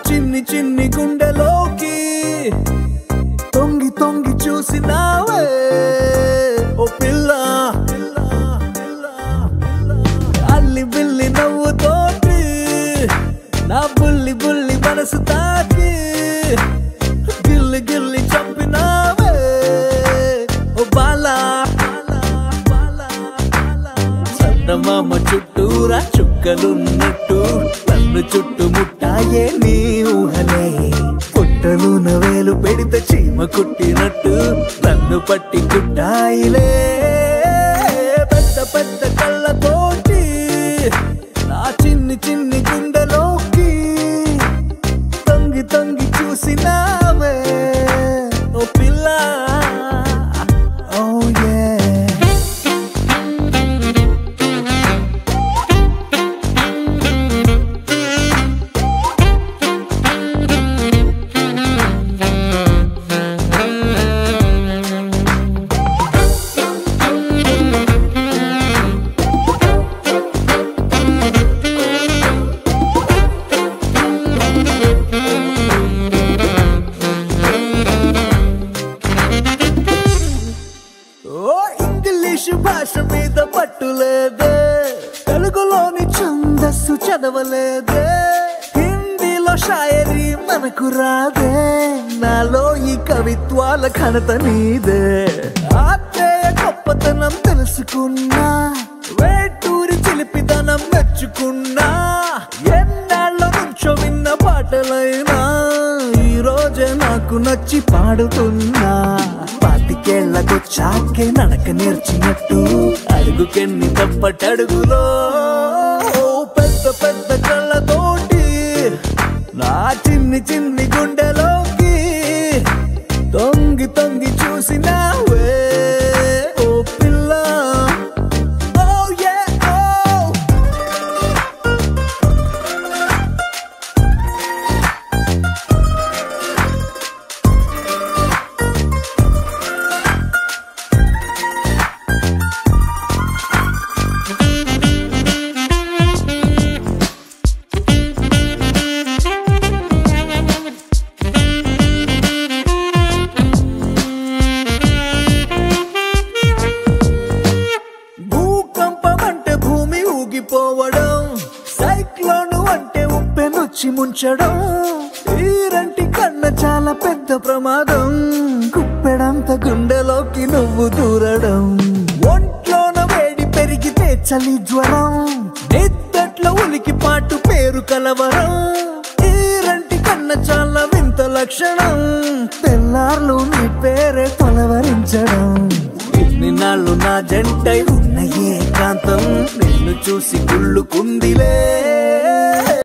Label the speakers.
Speaker 1: చిన్ని చిన్ని గుండెలోకి తొంగి తొంగి చూసినావే ఓ పిల్ల అల్లి బిల్లి నవ్వుతోటి నా బుల్లి బుల్లి మనసు తాకి గిల్లి గిల్లి చంపినావే ఓ బాలా చందమామ చుట్టూరా చుక్కలున్నట్టు నన్ను చుట్టుముట్టాయే నీ ఊహలే పుట్టలు నవేలు పెడితే చీమ కుట్టినట్టు నన్ను పట్టి కుట్టాయిలే పెద్ద పెద్ద కళ్ళతోటి నా చిన్ని చిన్ని గుండెలోకి తొంగి తొంగి చూసినావే ఓ పిల్ల ఓ yeah ఓ ఇంగ్లీష్ భాష మీద పట్టులేదే తెలుగులోని ఛందస్సు చదవలేదే హిందీలో షాయరీ మనకు రాదే నాలో ఈ కవిత్వాల ఘనత నీదే ఆత్రేయ గొప్పతనం తెలుసుకున్నా వేటూరి చిలిపిదనం మెచ్చుకున్నా ఎన్నాళ్ళ నుంచో విన్న పాటలైనా ఈ రోజే నాకు నచ్చి పాడుతున్నా పాతికేళ్లకొచ్చాకే నడక నేర్చినట్టు అడుగుకెన్ని తప్పటడుగులో పెద్ద పెద్ద కళ్ళతోటి నా చిన్ని చిన్ని గుండెలోకి తొంగి తొంగి చూసినావే ఓ పిల్ల ఓ యే ఓ భూకంపం అంటే భూమి ఊగిపోవడం సైక్లోన్ అంటే ఉప్పెనొచ్చి ముంచడం ఈరంటి కన్న చాలా పెద్ద ప్రమాదం కుప్పెడంత గుండెలోకి నువ్వు దూరడం ఒంట్లోన వేడి పెరిగితే చలి జ్వరం నిద్దట్లో ఉలికి పాటు పేరు కలవరం ఈరంటి కన్న చాలా వింత లక్షణం తెల్లార్లు నీ పేరే కొలవరించడం ఇన్ని నాళ్ళు నా జంటై ఉన్న ఏకాంతం నిన్ను చూసి కుళ్ళుకుందిలే